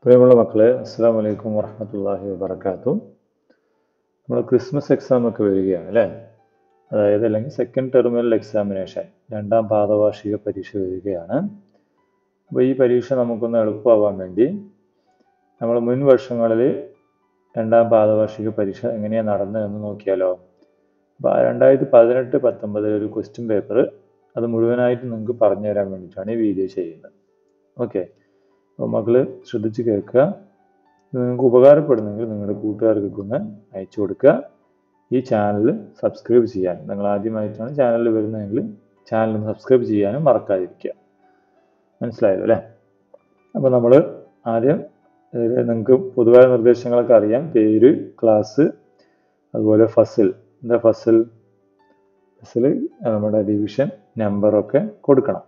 പ്രിയമുള്ള മക്കളെ അസ്സാം വലൈക്കും വറഹമത്തല്ലാഹി വബർക്കാത്തു നമ്മൾ ക്രിസ്മസ് എക്സാം ഒക്കെ വരികയാണ് അല്ലേ അതായത് അല്ലെങ്കിൽ സെക്കൻഡ് ടെർമിനൽ എക്സാമിനേഷൻ രണ്ടാം പാദവാർഷിക പരീക്ഷ വരികയാണ് അപ്പോൾ ഈ പരീക്ഷ നമുക്കൊന്ന് എളുപ്പമാവാൻ വേണ്ടി നമ്മൾ മുൻ വർഷങ്ങളിൽ രണ്ടാം പാദവാർഷിക പരീക്ഷ എങ്ങനെയാണ് നടന്നതെന്ന് നോക്കിയാലോ അപ്പോൾ രണ്ടായിരത്തി പതിനെട്ട് പത്തൊമ്പതിൽ ഒരു ക്വസ്റ്റ്യൻ പേപ്പർ അത് മുഴുവനായിട്ട് നിങ്ങൾക്ക് പറഞ്ഞു തരാൻ വേണ്ടിയിട്ടാണ് ഈ വീഡിയോ ചെയ്യുന്നത് ഓക്കെ അപ്പോൾ മക്കൾ ശ്രദ്ധിച്ച് കേൾക്കുക ഇത് നിങ്ങൾക്ക് ഉപകാരപ്പെടുന്നെങ്കിൽ നിങ്ങളുടെ കൂട്ടുകാർക്കൊക്കെ ഒന്ന് അയച്ചു കൊടുക്കുക ഈ ചാനൽ സബ്സ്ക്രൈബ് ചെയ്യാനും നിങ്ങൾ ആദ്യമായിട്ടാണ് ചാനലിൽ വരുന്നതെങ്കിൽ ചാനൽ സബ്സ്ക്രൈബ് ചെയ്യാനും മറക്കാതിരിക്കുക മനസ്സിലായല്ലോ അല്ലേ അപ്പോൾ നമ്മൾ ആദ്യം ഇതിൽ നിങ്ങൾക്ക് പൊതുവായ നിർദ്ദേശങ്ങളൊക്കെ അറിയാം പേര് ക്ലാസ് അതുപോലെ ഫസിൽ എന്താ ഫസിൽ ഫസിൽ നമ്മുടെ ഡിവിഷൻ നമ്പറൊക്കെ കൊടുക്കണം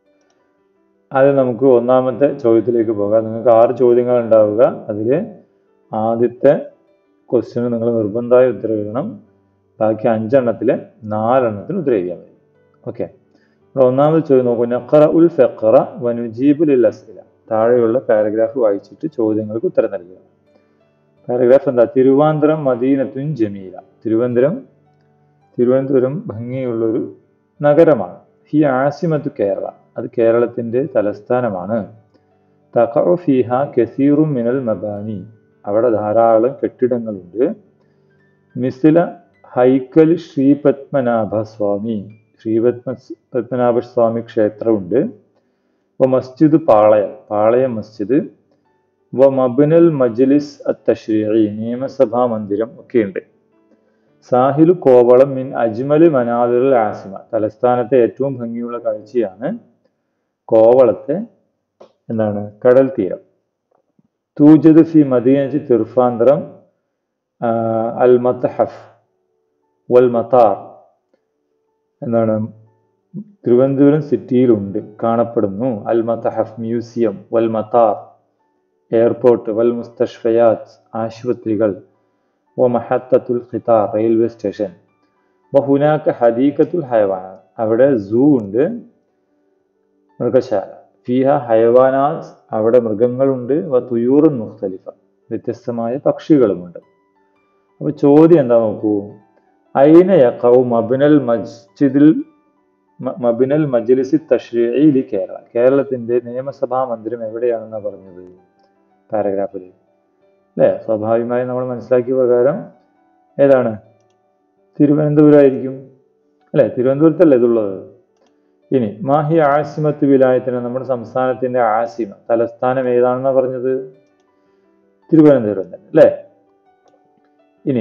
ആദ്യം നമുക്ക് ഒന്നാമത്തെ ചോദ്യത്തിലേക്ക് പോകാം നിങ്ങൾക്ക് ആറ് ചോദ്യങ്ങൾ ഉണ്ടാവുക അതിൽ ആദ്യത്തെ ക്വസ്റ്റ്യന് നിങ്ങൾ നിർബന്ധമായി ഉത്തരം എഴുതണം ബാക്കി അഞ്ചെണ്ണത്തിൽ നാലെണ്ണത്തിന് ഉത്തരം എഴുതിയാൽ മതി ഓക്കെ അപ്പോൾ ഒന്നാമത് ചോദ്യം നോക്കൂ നഖറ ഉൽ ഫെഖറ വനുജീബുൽ അസ്ഇല താഴെയുള്ള പാരഗ്രാഫ് വായിച്ചിട്ട് ചോദ്യങ്ങൾക്ക് ഉത്തരം നൽകുക പാരഗ്രാഫ് എന്താ തിരുവാന്തരം മദീനത്തുൻ ജമീല തിരുവനന്തപുരം തിരുവനന്തപുരം ഭംഗിയുള്ളൊരു നഗരമാണ് ഹി ആസിമത്ത് കേരള അത് കേരളത്തിൻ്റെ തലസ്ഥാനമാണ് തഖഉ ഫീഹ കസീറും മിനൽ മബാനി അവിടെ ധാരാളം കെട്ടിടങ്ങളുണ്ട് മിസില ഹൈക്കൽ ശ്രീപത്മനാഭ സ്വാമി ശ്രീപത്മ പത്മനാഭ സ്വാമി ക്ഷേത്രമുണ്ട് വ മസ്ജിദ് പാളയം പാളയം മസ്ജിദ് വ മബ്നൽ മജ്ലിസ് അത്തശ്രീ നിയമസഭാ മന്ദിരം ഒക്കെയുണ്ട് സാഹിലു കോവളം മിൻ അജ്മൽ മനാദിറുൽ ആസിമ തലസ്ഥാനത്തെ ഏറ്റവും ഭംഗിയുള്ള കാഴ്ചയാണ് കോവളത്തെ എന്താണ് കടൽ തീരം തൂജദ് ഫി മദീനജ് തിർഫാന്തരം അൽ മത്തഹഫ് വൽ മത്താർ എന്താണ് തിരുവനന്തപുരം സിറ്റിയിലുണ്ട് കാണപ്പെടുന്നു അൽ മത്തഹഫ് മ്യൂസിയം വൽ മത്താർ എയർപോർട്ട് വൽ മുസ്തഷ്ഫയാത്ത് ആശുപത്രികൾ വ മഹത്തത്തുൽ ഖിതാർ റെയിൽവേ സ്റ്റേഷൻ വ ഹുനാക്ക ഹദീഖത്തുൽ ഹയവാന അവിടെ സൂ ഉണ്ട് മൃഗശാല ഫിഹ ഹയവാനാസ് അവിടെ മൃഗങ്ങളുണ്ട് വ തുയൂറുൻ മുഖ്തലിഫ വ്യത്യസ്തമായ പക്ഷികളുമുണ്ട് അപ്പോൾ ചോദ്യം എന്താ നോക്കൂ ഐന യഖൗ മബ്നൽ മസ്ജിദിൽ മബ്നൽ മജ്ലിസി തഷ്രീഇലി കേരള കേരളത്തിന്റെ നിയമസഭാ മന്ദിരം എവിടെയാണെന്നാണ് പറഞ്ഞത് പാരഗ്രാഫിൽ അല്ലേ സ്വാഭാവികമായി നമ്മൾ മനസ്സിലാക്കിയ പ്രകാരം ഏതാണ് തിരുവനന്തപുരം ആയിരിക്കും അല്ലേ തിരുവനന്തപുരത്തല്ലേ ഇതുള്ളത് ഇനി മാഹി ആസിമത്ത് വിലായത്തിന് നമ്മുടെ സംസ്ഥാനത്തിന്റെ ആസിമ തലസ്ഥാനം ഏതാണെന്നാ പറഞ്ഞത് തിരുവനന്തപുരം തന്നെ അല്ലേ ഇനി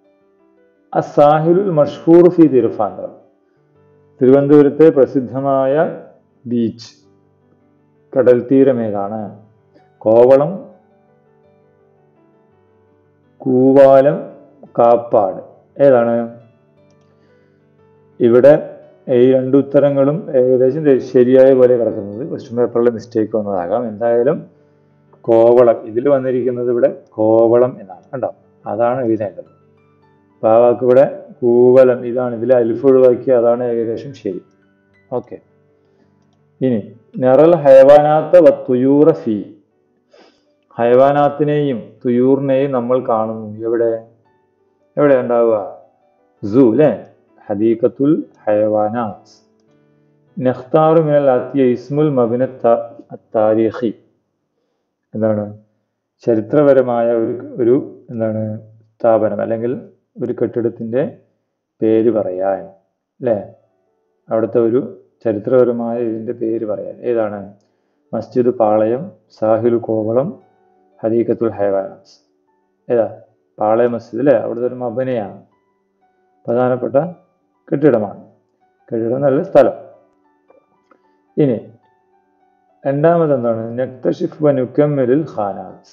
അസാഹിലുൽ മഷ്ഹൂർ ഫി തിരുഫാന്തരം തിരുവനന്തപുരത്തെ പ്രസിദ്ധമായ ബീച്ച് കടൽ തീരം ഏതാണ് കോവളം കൂവാലം കാപ്പാട് ഏതാണ് ഇവിടെ ഈ രണ്ട് ഉത്തരങ്ങളും ഏകദേശം ശരിയായ പോലെ കിടക്കുന്നത് ക്വസ്റ്റ്യൻ പേപ്പറിലെ മിസ്റ്റേക്ക് വന്നതാകാം എന്തായാലും കോവളം ഇതിൽ വന്നിരിക്കുന്നത് ഇവിടെ കോവളം എന്നാണ് കണ്ടോ അതാണ് എഴുതേണ്ടത് അപ്പോൾ ആ വാക്ക് ഇവിടെ കൂവലം ഇതാണ് ഇതിൽ അലിഫ് ഒഴിവാക്കി അതാണ് ഏകദേശം ശരി ഓക്കെ ഇനി നെറൽ ഹയവാനാത്ത വ തുയൂറ ഫീ ഹയവാനാത്തിനെയും തുയൂറിനെയും നമ്മൾ കാണുന്നു എവിടെ എവിടെ ഉണ്ടാവുക സൂ അല്ലേ ഹദീഖത്തുൽ ഹയവാനാത്ത് നഖ്താറു മിനൽ ആത്തിയ ഇസ്മുൽ മബിന താരിഖി എന്താണ് ചരിത്രപരമായ ഒരു ഒരു എന്താണ് സ്ഥാപനം അല്ലെങ്കിൽ ഒരു കെട്ടിടത്തിൻ്റെ പേര് പറയാൻ അല്ലേ അവിടുത്തെ ഒരു ചരിത്രപരമായ ഇതിൻ്റെ പേര് പറയാൻ ഏതാണ് മസ്ജിദ് പാളയം സാഹിലു കോവളം ഹദീഖത്തുൽ ഹൈവാനാസ് ഏതാ പാളയം മസ്ജിദ് അല്ലേ അവിടുത്തെ ഒരു മബനയാണ് പ്രധാനപ്പെട്ട കെട്ടിടമാണ് കെട്ടിടം നല്ല സ്ഥലം ഇനി രണ്ടാമത് എന്താണ് നക്തഷിഫ് വനുക്കമ്മിലിൽ ഖാനാത്ത്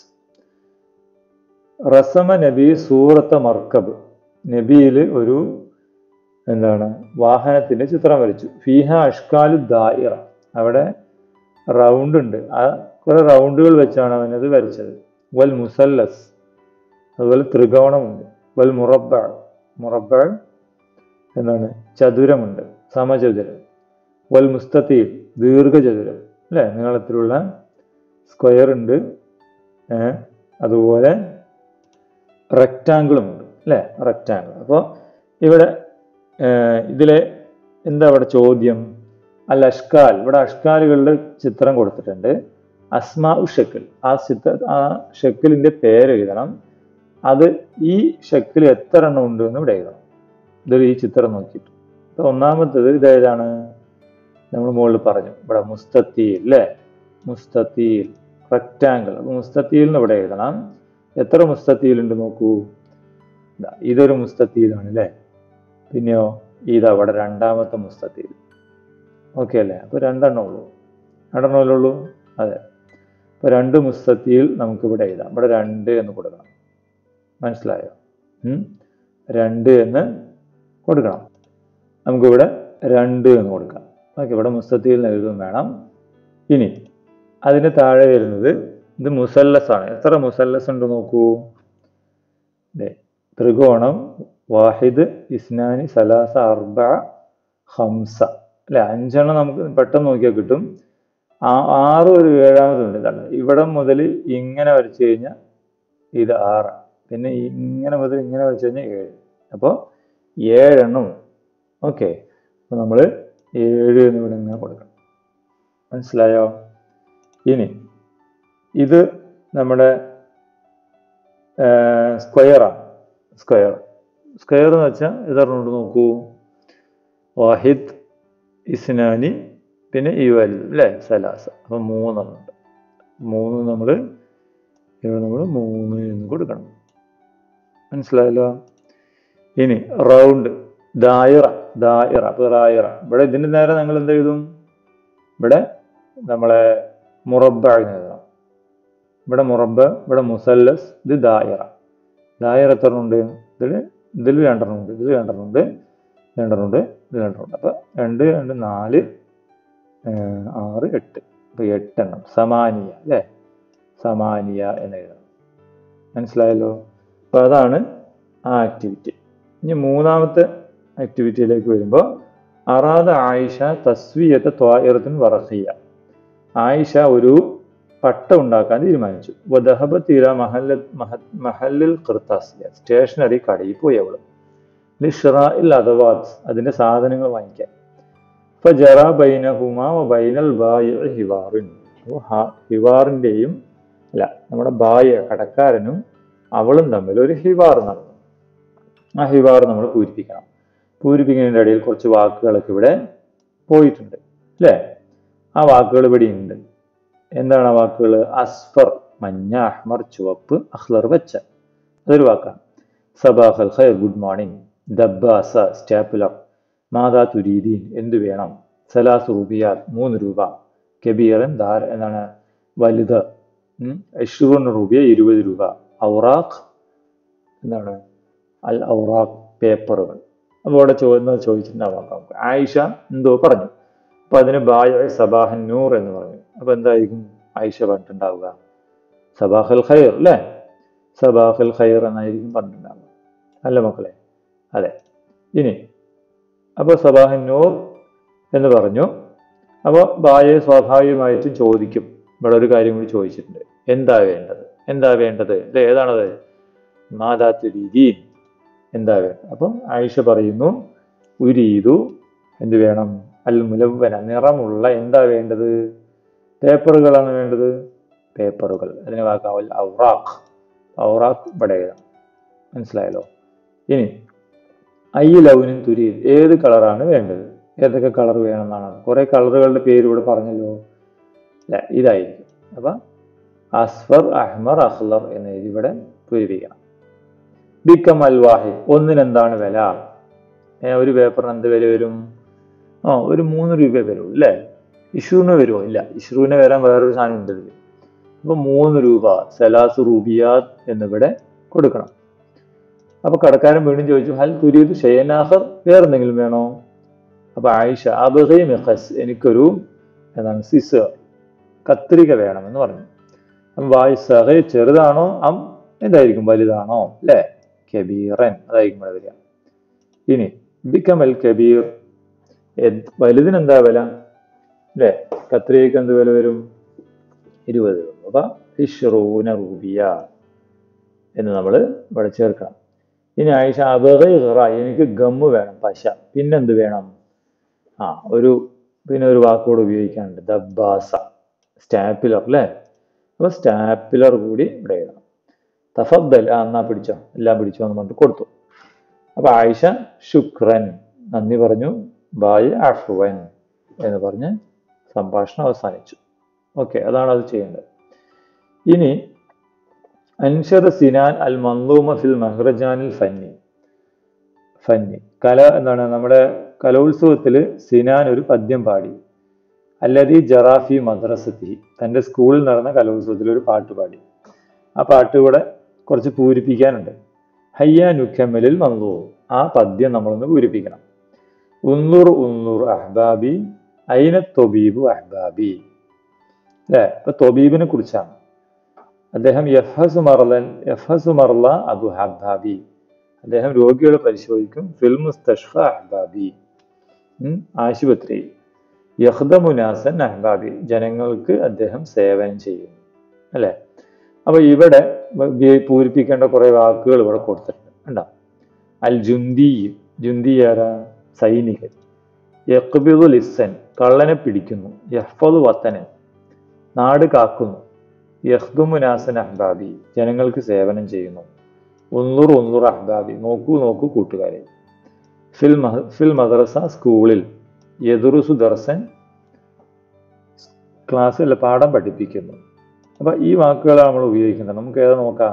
റസമ നബി സൂറത്ത മർക്കബ് നബിയിൽ ഒരു എന്താണ് വാഹനത്തിന്റെ ചിത്രം വരച്ചു ഫീഹ അഷ്കാലു ദായിറ അവിടെ റൗണ്ട് ഉണ്ട് ആ കുറെ റൗണ്ടുകൾ വെച്ചാണ് അവനത് വരച്ചത് വൽ മുസല്ലസ് അതുപോലെ ത്രികോണമുണ്ട് വൽ മുറബ മുറബ എന്താണ് ചതുരമുണ്ട് സമചതുരം വൽ മുസ്തീൽ ദീർഘചതുരം അല്ലേ നീളത്തിലുള്ള സ്ക്വയർ ഉണ്ട് ഏഹ് അതുപോലെ റെക്റ്റാങ്കിളും ഉണ്ട് അല്ലേ റെക്റ്റാങ്കിൾ അപ്പോൾ ഇവിടെ ഏഹ് ഇതിലെ എന്താ ഇവിടെ ചോദ്യം അൽ അഷ്കാൽ ഇവിടെ അഷ്കാലുകളുടെ ചിത്രം കൊടുത്തിട്ടുണ്ട് അസ്മാ ഷെക്കിൽ ആ ചിത്ര ആ ഷെക്കിലിന്റെ പേര് എഴുതണം അത് ഈ ഷെക്കിൽ എത്ര എണ്ണം ഉണ്ട് എന്ന് ഇവിടെ എഴുതണം ഇത് ഈ ചിത്രം നോക്കിയിട്ട് അപ്പൊ ഒന്നാമത്തത് ഇത് ഏതാണ് നമ്മൾ മുകളിൽ പറഞ്ഞു ഇവിടെ മുസ്തത്തീൽ അല്ലേ മുസ്തത്തീൽ റെക്റ്റാങ്കിൾ അപ്പൊ മുസ്തത്തീൽ എന്ന് ഇവിടെ എഴുതണം എത്ര മുസ്തത്തീൽ ഉണ്ട് നോക്കൂ ദാ ഇതൊരു മുസ്തത്തീലാണ് അല്ലേ പിന്നെയോ ഇതാ ഇവിടെ രണ്ടാമത്തെ മുസ്തത്തീൽ ഓക്കെ അല്ലേ അപ്പൊ രണ്ടെണ്ണം ഉള്ളൂ രണ്ടെണ്ണമല്ലേ ഉള്ളൂ അതെ അപ്പൊ രണ്ട് മുസ്തത്തീൽ നമുക്ക് ഇവിടെ എഴുതാം ഇവിടെ രണ്ട് എന്ന് കൊടുക്കണം മനസ്സിലായോ ഉം? രണ്ട് എന്ന് കൊടുക്കണം നമുക്കിവിടെ രണ്ട് എന്ന് കൊടുക്കാം ഓക്കെ ഇവിടെ മുസ്തത്തീൽ എന്ന് എഴുതും വേണം ഇനി അതിന് താഴെ വരുന്നത് ഇത് മുസല്ലസ് ആണ് എത്ര മുസല്ലസ് ഉണ്ട് നോക്കൂ ദേ, ത്രികോണം വാഹിദ് ഇസ്നാനി സലാസ അർബ ഹംസ അല്ലെ അഞ്ചെണ്ണം നമുക്ക് പെട്ടെന്ന് നോക്കിയാൽ കിട്ടും ആ ആറ് ഒരു ഏഴാമതുണ്ട് ഇതാണ് ഇവിടെ മുതൽ ഇങ്ങനെ വരച്ചു കഴിഞ്ഞാൽ ഇത് ആറ് പിന്നെ ഇങ്ങനെ മുതൽ ഇങ്ങനെ വരച്ചു കഴിഞ്ഞാൽ ഏഴ് അപ്പോൾ ഏഴെണ്ണം ഓക്കെ അപ്പോൾ നമ്മൾ ഏഴ് എന്ന് ഇവിടെ ഇങ്ങനെ കൊടുക്കണം മനസ്സിലായോ ഇനി ഇത് നമ്മുടെ സ്ക്വയറാണ് സ്ക്വയർ സ്ക്വയർ എന്ന് വെച്ചാൽ ഇതറിഞ്ഞോണ്ട് നോക്കൂ വാഹിദ് ഇസ്നാനി പിന്നെ ഈ വലുത് അല്ലേ സലാസ അപ്പം മൂന്നെണ്ണുണ്ട് മൂന്ന് നമ്മൾ ഇവിടെ നമ്മൾ മൂന്ന് എന്ന് കൊടുക്കണം മനസ്സിലായല്ലോ ഇനി റൗണ്ട് ദായിറ ദായിറ അപ്പോൾ റായിറ ഇവിടെ ഇതിന് നേരെ നിങ്ങൾ എന്ത് എഴുതും ഇവിടെ നമ്മളെ മുറബ എന്ന് എഴുതണം ഇവിടെ മുറബ ഇവിടെ മുസല്ലസ് ഇത് ദായിറ ദായിറ എത്ര ഉണ്ട് ഇതിൽ ഇതിൽ രണ്ടെണ്ണം ഉണ്ട് ഇതിൽ രണ്ടെണ്ണം ഉണ്ട് രണ്ടെണ്ണം ഉണ്ട് ഇത് രണ്ടെണ്ണം ഉണ്ട് അപ്പൊ രണ്ട് രണ്ട് നാല് ഏർ, ആറ് എട്ട് അപ്പൊ എട്ടെണ്ണം സമാനിയ അല്ലേ സമാനിയ എന്ന് എഴുതണം മനസ്സിലായല്ലോ അപ്പൊ അതാണ് ആ ആക്ടിവിറ്റി ഇനി മൂന്നാമത്തെ ആക്ടിവിറ്റിയിലേക്ക് വരുമ്പോൾ അറാദ ആയിഷ തസ്വിയത്തെ ത്വായിറത്തിന് വറഹിയ ആയിഷ ഒരു പട്ട ഉണ്ടാക്കാൻ തീരുമാനിച്ചു വദഹബ തീര മഹല്ല മഹ- മഹല്ലിൽ ഖിർത്താസിയ സ്റ്റേഷനറി കടയിൽ പോയി അവള് ലിഷ്റാഇൽ അദവാത്ത് അതിന്റെ സാധനങ്ങൾ വാങ്ങിക്കാൻ ഫജറ ബൈനഹുമ വ ബൈനൽ ബായി ഹിവാറിൻ അപ്പോൾ ഹ- ഹിവാറിന്റെയും അല്ല നമ്മുടെ ബായ കടക്കാരനും അവളും തമ്മിൽ ഒരു ഹിവാർ നടന്നു ആ ഹിവാർ നമ്മൾ പൂരിപ്പിക്കണം പൂരിപ്പിക്കുന്നതിൻ്റെ ഇടയിൽ കുറച്ച് വാക്കുകളൊക്കെ ഇവിടെ പോയിട്ടുണ്ട് അല്ലേ ആ വാക്കുകൾ ഇവിടെ ഉണ്ട് എന്താണ് ആ വാക്കുകൾ അസ്ഫർ മഞ്ഞ അഹ്മർ ചുവപ്പ് അഹ്ലർ വെച്ച അതൊരു വാക്കാണ് സബാഹ് അൽ ഖൈർ ഗുഡ് മോർണിംഗ് ദബ്ബാസ സ്റ്റാപ്പുലർ മാതാ തുരീദീൻ എന്തു വേണം സലാസ് റുബിയാൽ മൂന്ന് രൂപ കബീറൻ ധാര എന്താണ് വലുത് അഷ്റൂൺ റുബിയ ഇരുപത് രൂപ ഔറാഖ് എന്താണ് അൽ ഔറാഖ് പേപ്പറുകൾ അപ്പോൾ അവിടെ ചോദ്യം ചോദിച്ചിട്ടുണ്ടാവാം നമുക്ക് ആയിഷ എന്തോ പറഞ്ഞു അപ്പൊ അതിന് ബായ സബാഹൻ നൂർ എന്ന് പറഞ്ഞു അപ്പൊ എന്തായിരിക്കും ആയിഷ പറഞ്ഞിട്ടുണ്ടാവുക സബാഹൽ ഖൈർ അല്ലേ സബാഹൽ ഖൈർ എന്നായിരിക്കും പറഞ്ഞിട്ടുണ്ടാവുക അല്ല മക്കളെ അതെ ഇനി അപ്പോൾ സബാഹൻ നൂർ എന്ന് പറഞ്ഞു അപ്പോൾ ബായെ സ്വാഭാവികമായിട്ടും ചോദിക്കും ഇവിടെ ഒരു കാര്യം കൂടി ചോദിച്ചിട്ടുണ്ട് എന്താ വേണ്ടത് എന്താ വേണ്ടത് ഇത് ഏതാണത് മാതാത്ത് രീതി എന്താ വേണ്ടത് അപ്പം ആയിഷ പറയുന്നു ഉരീതു എന്ത് വേണം അൽ മുലവന നിറമുള്ള എന്താ വേണ്ടത് പേപ്പറുകളാണ് വേണ്ടത് പേപ്പറുകൾ അതിന് വാക്കാവൽ ഔറാഖ് ഔറാഖ് ഇവിടെ എഴുതാം മനസ്സിലായല്ലോ ഇനി ഐ ലൗനിൻ തുരി ഏത് കളറാണ് വേണ്ടത് ഏതൊക്കെ കളർ വേണമെന്നാണ് കുറെ കളറുകളുടെ പേര് ഇവിടെ പറഞ്ഞല്ലോ അല്ല ഇതായിരിക്കും അപ്പൊ അസ്ഫർ അഹ്മർ അഹ്ലർ എന്ന് എഴുതി ഇവിടെ പൂരിപ്പിക്കണം ബിക്കം അൽ വാഹിദ് ഒന്നിനെന്താണ് വില ഏ, ഒരു പേപ്പറിന് എന്ത് വില വരും ആ ഒരു മൂന്ന് രൂപ വരുള്ളൂ അല്ലേ ഇഷ്യൂന് വരുമോ ഇല്ല ഇഷ്യൂവിന് വരാൻ വേറൊരു സാധനം ഉണ്ട് ഇതിൽ അപ്പൊ മൂന്ന് രൂപ സലാസ് റൂബിയാത്ത് എന്നിവിടെ കൊടുക്കണം അപ്പൊ കടക്കാരൻ വീണ്ടും ചോദിച്ചു ഹൽ തുരീദ് ഷെയനാഹർ വേറെന്തെങ്കിലും വേണോ അപ്പൊ ആയിഷ അബഹി മിഹസ് എനിക്കൊരു എന്താണ് സിസ് കത്രിക വേണമെന്ന് പറഞ്ഞു അപ്പം വായിസഹ ചെറുതാണോ അം എന്തായിരിക്കും വലുതാണോ അല്ലേ കബീറൻ അതായിരിക്കും ഇവിടെ വരിക ഇനി ബിക്കമൽ കബീർ എത്- വലുതിനെന്താ വില അല്ലേ കത്രികയ്ക്ക് എന്ത് വില വരും ഇരുപത് രൂപ അപ്പൊ ഇഷ്റൂന റൂബിയ എന്ന് നമ്മൾ ഇവിടെ ചേർക്കണം ഇനി ആയിഷ അബഹ എനിക്ക് ഗമ്മ് വേണം പശ പിന്നെന്ത് വേണം ആ ഒരു പിന്നെ ഒരു വാക്കുകൂടെ ഉപയോഗിക്കാനുണ്ട് ദബ്ബാസ സ്റ്റാപ്പിലർ അല്ലേ അപ്പോൾ സ്റ്റാപ്പിലർ കൂടി ഇവിടെ എഴുതണം തഫദ്ദൽ ആ എന്നാ പിടിച്ചോ എല്ലാം പിടിച്ചോ എന്ന് പറഞ്ഞിട്ട് കൊടുത്തു അപ്പൊ ആയിഷ ശുക്രൻ നന്ദി പറഞ്ഞു ബായ് അഫ്വൻ എന്ന് പറഞ്ഞ് സംഭാഷണം അവസാനിച്ചു ഓക്കെ അതാണ് അത് ചെയ്യേണ്ടത് ഇനി അൻഷദ സിനാൻ അൽ മന്ദൂമ ഫിൽ മഹ്റജാനിൽ ഫന്നി ഫന്നി കല എന്താണ് നമ്മുടെ കലോത്സവത്തിൽ സിനാൻ ഒരു പദ്യം പാടി അല്ലതി ജറാഫി മദ്രസത്തി തൻ്റെ സ്കൂളിൽ നടന്ന കലോത്സവത്തിൽ ഒരു പാട്ട് പാടി ആ പാട്ട് ഇവിടെ കുറച്ച് പൂരിപ്പിക്കാനുണ്ട് ഹയ്യ നുക്കമ്മലിൽ മന്ദൂ ആ പദ്യം നമ്മളൊന്ന് പൂരിപ്പിക്കണം ഉന്നൂർ ഉന്നൂർ അഹ്ബാബി അയിന തൊബീബു അഹ്ബാബി അല്ലേ ഇപ്പൊ തൊബീബിനെ കുറിച്ചാണ് അദ്ദേഹം യഫ്ഹസു മർലൻ യഫ്ഹസു മർല അബു ഹബ്ബാബി അദ്ദേഹം രോഗികളെ പരിശോധിക്കും ഫിൽ മുസ്തഷ്ഫ അഹ്ബാബി ഉം, ആശുപത്രി യഹ്ദമുനാസൻ അഹ്ബാബി ജനങ്ങൾക്ക് അദ്ദേഹം സേവനം ചെയ്യുന്നു അല്ലെ അപ്പൊ ഇവിടെ വ- പൂരിപ്പിക്കേണ്ട കുറെ വാക്കുകൾ ഇവിടെ കൊടുത്തിട്ടുണ്ട് കണ്ടോ അൽ ജുന്തി ജുന്തി ആരാ സൈനികൻ യക്ബിദുൽ ഇസ്സൻ കള്ളനെ പിടിക്കുന്നു യഹ്ഫദു വത്തനൻ നാട് കാക്കുന്നു യഹ്ദുമുനാസൻ അഹ്ബാബി ജനങ്ങൾക്ക് സേവനം ചെയ്യുന്നു ഉന്നുർ ഉന്നുർ അഹ്ബാബി നോക്കൂ നോക്കൂ കൂട്ടുകാരെ ഫിൽ മഹ ഫിൽ മദ്രസ സ്കൂളിൽ യദുറുസു ദർസൻ ക്ലാസ്സിൽ പാഠം പഠിപ്പിക്കുന്നു അപ്പൊ ഈ വാക്കുകളാണ് നമ്മൾ ഉപയോഗിക്കുന്നത് നമുക്ക് ഏതാ നോക്കാം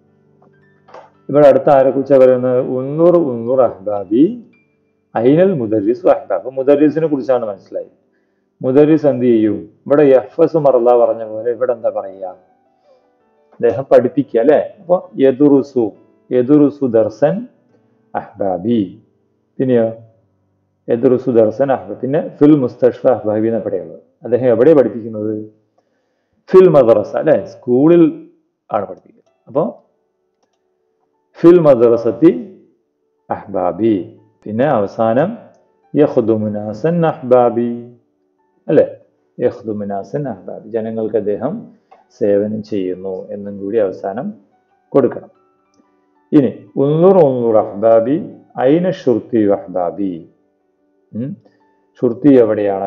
ഇവിടെ അടുത്ത ആരെ കുറിച്ചാണ് പറയുന്നത് ഉന്നൂർ ഉന്നൂർ അഹ്ബാബി ഐനൽ മുദരിസ് അഹ്ബാബ് അപ്പൊ മുദരിസിനെ കുറിച്ചാണ് മനസ്സിലായി മുദരിസ് എന്ത് ചെയ്യും ഇവിടെ എഫ് മറല്ല പറഞ്ഞ പോലെ ഇവിടെ എന്താ പറയുക അദ്ദേഹം പഠിപ്പിക്കുക അല്ലെ അപ്പൊ യദുറുസു യദുറുസു ദർസൻ അഹ്ബാബി പിന്നെയോ യദുറുസു ദർസൻ അഹ്ബാബ് പിന്നെ ഫിൽ മുസ്തഷ്ഫ അഹ്ബാബി എന്ന് എവിടെയുള്ളത് അദ്ദേഹം എവിടെയാണ് പഠിപ്പിക്കുന്നത് ഫിൽ മദ്രസ അല്ലെ സ്കൂളിൽ ആണ് പഠിപ്പിക്കുന്നത് അപ്പോൾ ഫിൽ മദ്രസത്തി അഹ്ബാബി പിന്നെ അവസാനം യഹ്ദുമുനാസൻ അഹ്ബാബി അല്ലെ യഹ്ദുമുനാസൻ അഹ്ബാബി ജനങ്ങൾക്ക് അദ്ദേഹം സേവനം ചെയ്യുന്നു എന്നും കൂടി അവസാനം കൊടുക്കണം ഇനി ഉന്നൂർ ഉന്നൂർ അഹ്ബാബി ഐന ഷുർത്തി അഹ്ബാബി ഉം. ഷുർത്തി എവിടെയാണ്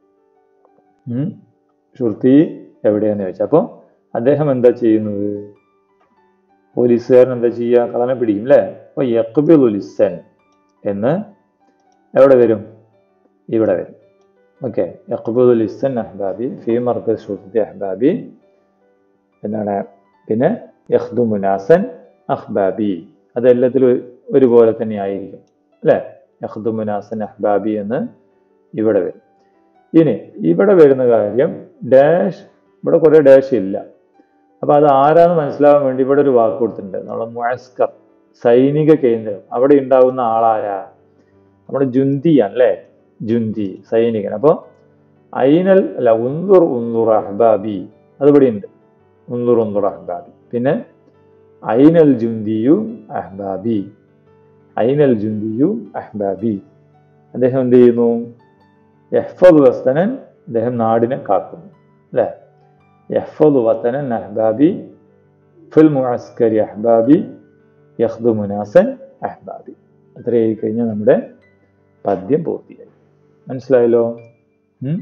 ഉം. ഷുർത്തി എവിടെയാന്ന് ചോദിച്ചാൽ അപ്പോൾ അദ്ദേഹം എന്താ ചെയ്യുന്നത് പോലീസുകാരൻ എന്താ ചെയ്യുക കള്ളനെ പിടിക്കും അല്ലേ അപ്പോൾ യക്ബിലുലിസൻ എന്ന് എവിടെ വരും ഇവിടെ വരും ഓക്കെ യക്ബുലുലിസൻ അഹ്ബാബി ഫി മർക്കസ് ഷുർത്തി അഹ്ബാബി എന്താണ് പിന്നെ യഹ്ദു മുനാസൻ അഹ്ബാബി അതെല്ലാത്തിലും ഒരു- ഒരുപോലെ തന്നെ ആയിരിക്കും അല്ലേ യഹ്ദു മുനാസൻ അഹ്ബാബി എന്ന് ഇവിടെ വരും ഇനി ഇവിടെ വരുന്ന കാര്യം ഡാഷ് ഇവിടെ കുറേ ഡാഷ് ഇല്ല അപ്പൊ അത് ആരാന്ന് മനസ്സിലാവാൻ വേണ്ടി ഇവിടെ ഒരു വാക്ക് കൊടുത്തിട്ടുണ്ട് നമ്മുടെ മുഴസ്കർ സൈനിക കേന്ദ്രം അവിടെ ഉണ്ടാവുന്ന ആളാരാ നമ്മുടെ ജുന്തിയാണ് അല്ലേ ജുന്തി സൈനികൻ അപ്പോൾ ഐനൽ അല്ല ഉന്തുർ ഉന്തുർ അഹ്ബാബി അത് ഇവിടെ ഉണ്ട് ഉന്തുർ ഉന്തുർ അഹ്ബാബി പിന്നെ ഐനൽ ജുന്തിയു അഹ്ബാബി ഐനൽ ജുന്തിയു അഹ്ബാബി അദ്ദേഹം എന്ത് ചെയ്യുന്നു യഹ്ഫദ് വസ്തനൻ അദ്ദേഹം നാടിനെ കാക്കുന്നു അല്ലേ യഹ്ഫദ് വത്തനൻ അഹ്ബാബി ഫിൽ മുഅസ്കരി അഹ്ബാബി യഹ്ദു മുനാസൻ അഹ്ബാബി അത്രയായി കഴിഞ്ഞാൽ നമ്മുടെ പദ്യം പൂർത്തിയായി മനസ്സിലായല്ലോ ഉം?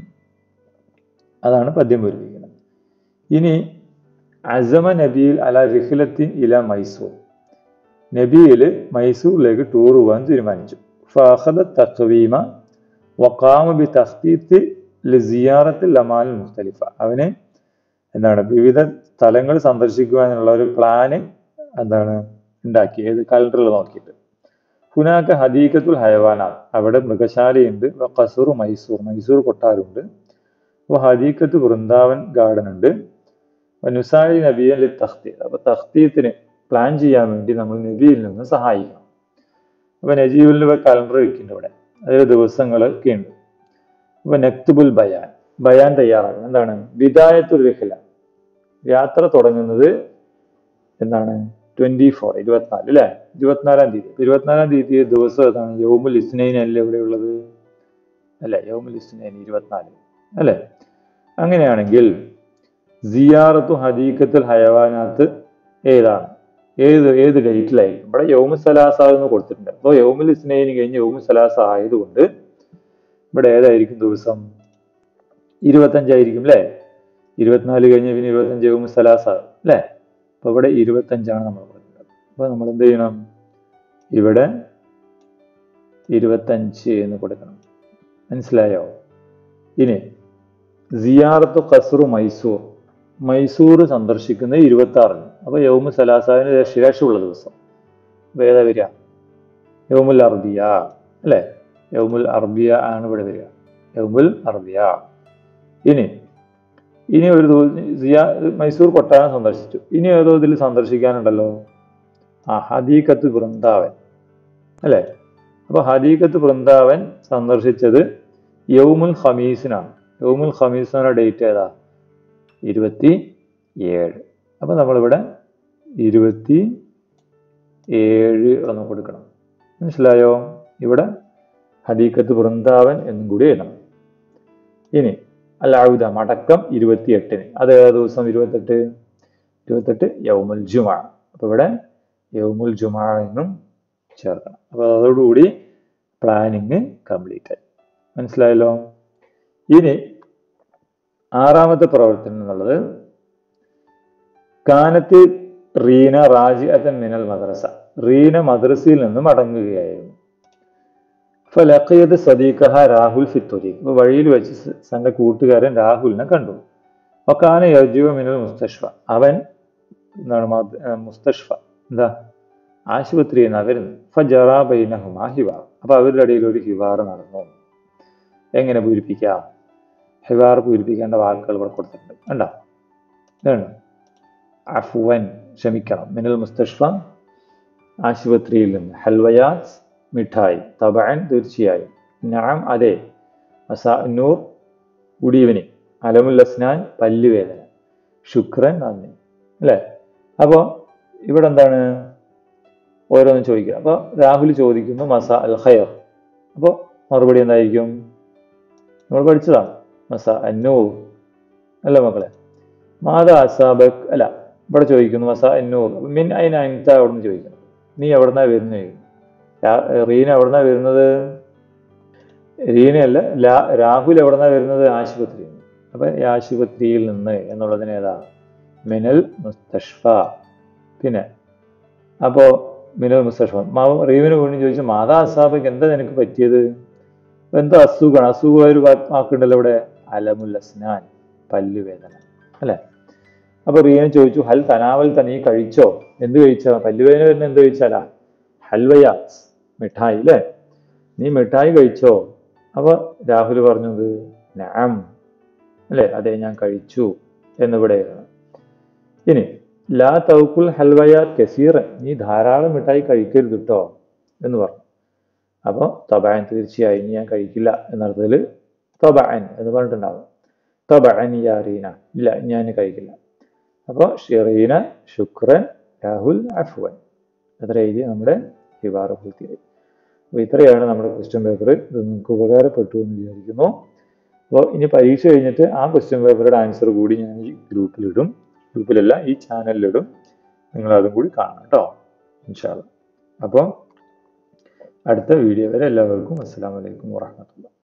അതാണ് പദ്യം പൂരിപ്പിക്കുന്നത് ഇനി അസമ നബിയിൽ അല റിഹ്ലത്തിൻ ഇല മൈസൂർ നബിയിൽ മൈസൂരിലേക്ക് ടൂർ പോകാൻ തീരുമാനിച്ചു ഫഹദ തഖ്വീമ വഖാമ ബി തഖ്തീത്ത് ലിസിയാറത്തിൽ ലമാൽ മുഖ്തലിഫ അവന് എന്താണ് വിവിധ സ്ഥലങ്ങൾ സന്ദർശിക്കുവാനുള്ള ഒരു പ്ലാന് എന്താണ് ഉണ്ടാക്കി ഏത് കലണ്ടറിൽ നോക്കിയിട്ട് ഹുനാക്ക ഹദീഖത്തുൽ ഹയവാന അവിടെ മൃഗശാലയുണ്ട് വ ഖസൂർ മൈസൂർ മൈസൂർ കൊട്ടാരമുണ്ട് അപ്പോൾ ഹദീഖത്ത് വൃന്ദാവൻ ഗാർഡൻ ഉണ്ട് നുസായി നബിയൻ ലി തഖ്തീത്ത് അപ്പൊ തഖ്തീത്തിന് പ്ലാൻ ചെയ്യാൻ വേണ്ടി നമ്മൾ നബിയിൽ നിന്ന് സഹായിക്കണം അപ്പൊ നജീബിൽ കലണ്ടർ വെക്കുന്നുണ്ട് ഇവിടെ അതിൽ ദിവസങ്ങളൊക്കെ ഉണ്ട് അപ്പൊ നക്തുബുൽ ബയാൻ ബയാൻ തയ്യാറാക്കണം എന്താണ് വിദായത്തുൽ രഹില യാത്ര തുടങ്ങുന്നത് എന്താണ് ട്വന്റി ഫോർ ഇരുപത്തിനാല് അല്ലെ ഇരുപത്തിനാലാം തീയതി അപ്പൊ ഇരുപത്തിനാലാം തീയതി ദിവസം ഏതാണ് യൗമുൽ ഇസ്നൈൻ അല്ലേ ഇവിടെ ഉള്ളത് അല്ലെ യൗമുൽ ഇസ്നൈൻ ഇരുപത്തിനാല് അല്ലെ അങ്ങനെയാണെങ്കിൽ സിയാറത്തു ഹദീഖത്തുൽ ഹയവാനാത്ത് ഏതാണ് ഏത് ഏത് ഡേറ്റിലായിരിക്കും ഇവിടെ യൗമു സലാസ എന്ന് കൊടുത്തിട്ടുണ്ട് അപ്പോൾ യൗമുൽ ഇസ്നൈന് കഴിഞ്ഞ് യൗമു സലാസ ആയതുകൊണ്ട് ഇവിടെ ഏതായിരിക്കും ദിവസം ഇരുപത്തഞ്ചായിരിക്കും അല്ലേ ഇരുപത്തിനാല് കഴിഞ്ഞ് പിന്നെ ഇരുപത്തഞ്ച് യൗമു സലാസ അല്ലേ അപ്പോൾ ഇവിടെ ഇരുപത്തഞ്ചാണ് നമ്മൾ കൊടുക്കുന്നത് അപ്പോൾ നമ്മൾ എന്ത് ചെയ്യണം ഇവിടെ ഇരുപത്തഞ്ച് എന്ന് കൊടുക്കണം മനസ്സിലായോ ഇനി സിയാറത്ത് ഖസ്റു മൈസൂർ മൈസൂർ സന്ദർശിക്കുന്നത് ഇരുപത്തി ആറിന് അപ്പോൾ യൗമു സലാസാവിന് ശേഷമുള്ള ദിവസം അപ്പോൾ ഏതാ വരിക യൗമുൽ അർബിയ അല്ലേ യൗമുൽ അർബിയ ആണ് ഇവിടെ വരിക യൗമുൽ അർബിയ ഇനി ഇനി ഒരു ദിവസം സിയാ മൈസൂർ കൊട്ടാരം സന്ദർശിച്ചു ഇനി ഏതോ ഇതിൽ സന്ദർശിക്കാനുണ്ടല്ലോ ആ ഹദീഖത്ത് വൃന്ദാവൻ അല്ലേ അപ്പോൾ ഹദീഖത്ത് വൃന്ദാവൻ സന്ദർശിച്ചത് യൗമുൽ ഖമീസിനാണ് യൗമുൽ ഖമീസിനാണ് ഡേറ്റ് ഏതാ ഇരുപത്തി ഏഴ് അപ്പം നമ്മളിവിടെ ഇരുപത്തി ഏഴ് എന്ന് കൊടുക്കണം മനസ്സിലായോ ഇവിടെ ഹദീഖത്ത് വൃന്ദാവൻ എന്നും കൂടി എഴുതണം ഇനി അല്ലാവുദ മടക്കം ഇരുപത്തിയെട്ടിന് അത് ഏതാ ദിവസം ഇരുപത്തെട്ട് ഇരുപത്തെട്ട് യൗമുൽ ജുമാ അപ്പോൾ ഇവിടെ യൗമുൽ ജുമാ എന്നും ചേർക്കണം അപ്പോൾ അതോടുകൂടി പ്ലാനിങ് കംപ്ലീറ്റ് ആയി മനസ്സിലായല്ലോ ഇനി ആറാമത്തെ പ്രവർത്തനം എന്നുള്ളത് കാനത്ത് റീന റാജി അത്തൻ മിനൽ മദ്രസ റീന മദ്രസയിൽ നിന്ന് മടങ്ങുകയായിരുന്നു ഫലഖിയത് സദീഖഹ രാഹുൽ ഫിത്തൊരി ഇപ്പൊ വഴിയിൽ വെച്ച് തന്റെ കൂട്ടുകാരൻ രാഹുലിനെ കണ്ടു ഒക്കാന യജുവ മിനൽ മുസ്തഷ്ഫ അവൻ എന്താണ് മുസ്തഷ്ഫ എന്താ ആശുപത്രിയിൽ നിന്നാണ് വരുന്നത് ഫജറാ ബൈനഹുമാ ഹിവാർ അപ്പൊ അവരുടെ ഇടയിൽ ഒരു ഹിവാർ നടന്നു എങ്ങനെ പൂരിപ്പിക്കാം ഹിവാർ പൂരിപ്പിക്കേണ്ട വാക്കുകൾ ഇവിടെ കൊടുത്തിട്ടുണ്ട് കണ്ടോ ഇതാണ് അഫുവൻ ക്ഷമിക്കണം മിനൽ മുസ്തഷ്ഫ ആശുപത്രിയിൽ നിന്ന് ഹൽവയാസ് മിഠായി തബഅൻ തീർച്ചയായും നാം അതെ മസാ നൂർ ഗുഡ് ഈവനിങ് അലമുൽ അസ്നാൻ പല്ലുവേദന ശുക്രൻ നന്ദി അല്ലേ അപ്പോൾ ഇവിടെ എന്താണ് ഓരോന്നും ചോദിക്കുക അപ്പോൾ രാഹുൽ ചോദിക്കുന്നു മസാ അൽ ഖയർ അപ്പോൾ മറുപടി എന്തായിരിക്കും നമ്മൾ പഠിച്ചതാണ് മസാ അന്നൂർ അല്ല മക്കളെ മാതാ അസാബക് അല്ല ഇവിടെ ചോദിക്കുന്നു മസാ അന്നൂർ മിൻ അയിന അനിത അവിടെ നിന്ന് ചോദിക്കുന്നു നീ എവിടുന്നാ വരുന്നത് ചോദിക്കുന്നു റീന എവിടുന്നാ വരുന്നത് റീനയല്ല ലാ രാഹുൽ എവിടുന്നാ വരുന്നത് ആശുപത്രിയിൽ നിന്ന് അപ്പൊ ഈ ആശുപത്രിയിൽ നിന്ന് എന്നുള്ളതിന് ഏതാ മിനൽ മുസ്തഷ്ഫ പിന്നെ അപ്പോ മിനൽ മുസ്തഷ്ഫ റീവിന് വേണ്ടി ചോദിച്ചു മാതാ അസാബക്ക് എന്താ നിനക്ക് പറ്റിയത് എന്തോ അസുഖമാണ് അസുഖമായ ഒരു വാക്കുണ്ടല്ലോ ഇവിടെ അലമുൽ അസ്നാൻ പല്ലുവേദന അല്ലെ അപ്പൊ റീന ചോദിച്ചു ഹൽ തനാവൽ തനീ കഴിച്ചോ എന്ത് കഴിച്ചോ പല്ലുവേദന വരുന്ന എന്ത് കഴിച്ചാലാ ഹൽവയാസ് മിഠായി അല്ലേ നീ മിഠായി കഴിച്ചോ അപ്പൊ രാഹുൽ പറഞ്ഞത് നാം അല്ലേ അതെ ഞാൻ കഴിച്ചു എന്നിവിടെ എഴുതണം ഇനി ലാ തൗക്കുൽ ഹൽവയാത്ത് കസീർ നീ ധാരാളം മിഠായി കഴിക്കരുത് കേട്ടോ എന്ന് പറഞ്ഞു അപ്പോൾ തൊബാൻ തീർച്ചയായും ഞാൻ കഴിക്കില്ല എന്നർത്ഥത്തിൽ തൊബാൻ എന്ന് പറഞ്ഞിട്ടുണ്ടാവും തൊബാൻ യാ റീന ഇല്ല ഞാൻ കഴിക്കില്ല അപ്പോൾ ഷെറീന ശുക്രൻ രാഹുൽ അഫ്വൻ എത്ര എഴുതി നമ്മുടെ ഹിവാർ പൂർത്തിയായി അപ്പോൾ ഇത്രയാണ് നമ്മുടെ ക്വസ്റ്റ്യൻ പേപ്പർ ഇത് നിങ്ങൾക്ക് ഉപകാരപ്പെട്ടു എന്ന് വിചാരിക്കുന്നു അപ്പോൾ ഇനി പരീക്ഷ കഴിഞ്ഞിട്ട് ആ ക്വസ്റ്റ്യൻ പേപ്പറുടെ ആൻസർ കൂടി ഞാൻ ഈ ഗ്രൂപ്പിലിടും ഗ്രൂപ്പിലല്ല ഈ ചാനലിലിടും നിങ്ങൾ അതും കൂടി കാണാം കേട്ടോ ഇൻഷാല്ല അപ്പോൾ അടുത്ത വീഡിയോ വരെ എല്ലാവർക്കും അസ്സാം വലൈക്കും വാഹമത്തുള്ള